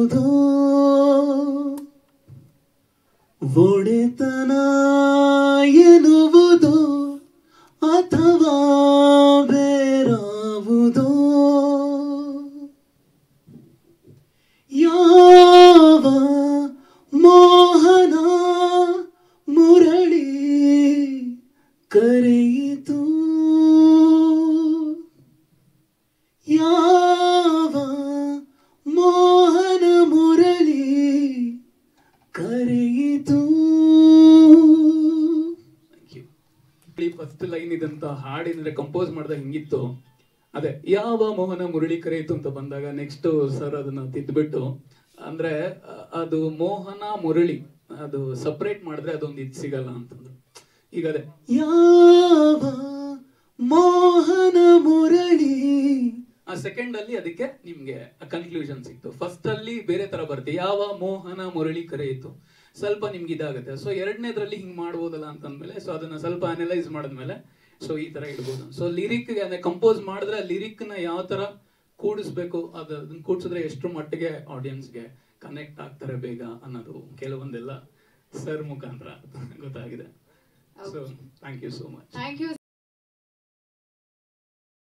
ಎನ್ನುವುದೋ ಒಡೆತನ ಎನ್ನುವುದೋ ಅಥವಾ ಬೇರಾವುದೋ ಯಾವ ಮೋಹನ ಮುರಳಿ ಕರೆಯಿತು ಯಾವ ಮೋಹನ ಮುರಳಿ ಕರೆಯಿತು ಫಸ್ಟ್ ಲೈನ್ ಇದಂತ ಹಾಡಿದ್ರೆ ಕಂಪೋಸ್ ಮಾಡಿದಾಗ ಹಿಂಗಿತ್ತು ಅದೇ ಯಾವ ಮೋಹನ ಮುರಳಿ ಕರೆಯಿತು ಅಂತ ಬಂದಾಗ ನೆಕ್ಸ್ಟ್ ಸರ್ ಅದನ್ನ ತಿದ್ಬಿಟ್ಟು ಅಂದ್ರೆ ಅ- ಅದು ಮೋಹನ ಮುರಳಿ ಅದು ಸಪರೇಟ್ ಮಾಡಿದ್ರೆ ಅದೊಂದು ಇದು ಸಿಗಲ್ಲ ಅಂತಂದ್ರು ಈಗ ಅದೇ ಯಾವ ಮೋಹನ ಮುರಳಿ ಆ ಸೆಕೆಂಡ್ ಅಲ್ಲಿ ಅದಕ್ಕೆ ನಿಮ್ಗೆ ಕನ್ಕ್ಲೂಷನ್ ಸಿಕ್ತು ಫಸ್ಟ್ ಅಲ್ಲಿ ಬೇರೆ ತರ ಬರುತ್ತೆ ಯಾವ ಮೋಹನ ಮುರಳಿ ಕರೆಯಿತು ಸ್ವಲ್ಪ ನಿಮ್ಗೆ ಇದಾಗುತ್ತೆ ಸೊ ಎರಡನೇದ್ರಲ್ಲಿ ಹಿಂಗ್ ಮಾಡ್ಬೋದಲ್ಲ ಅಂತಂದ್ಮೇಲೆ ಸೊ ಅದನ್ನ ಸ್ವಲ್ಪ ಅನಲೈಸ್ ಮಾಡಿದ್ಮೇಲೆ ಸೊ ಈ ತರ ಇಡ್ಬೋದು ಸೊ ಲಿರಿಕ್ ಅಂದ್ರೆ ಕಂಪೋಸ್ ಮಾಡಿದ್ರೆ ಲಿರಿಕ್ ನ ಯಾವ ತರ ಕೂಡಿಸ್ಬೇಕು ಅದು ಅದನ್ನ ಕೂಡಿಸಿದ್ರೆ ಎಷ್ಟು ಮಟ್ಟಿಗೆ ಆಡಿಯನ್ಸ್ಗೆ ಕನೆಕ್ಟ್ ಆಗ್ತಾರೆ ಬೇಗ ಅನ್ನೋದು ಕೆಲವೊಂದೆಲ್ಲ ಸರ್ ಮುಖಾಂತರ ಗೊತ್ತಾಗಿದೆ so thank you so much thank you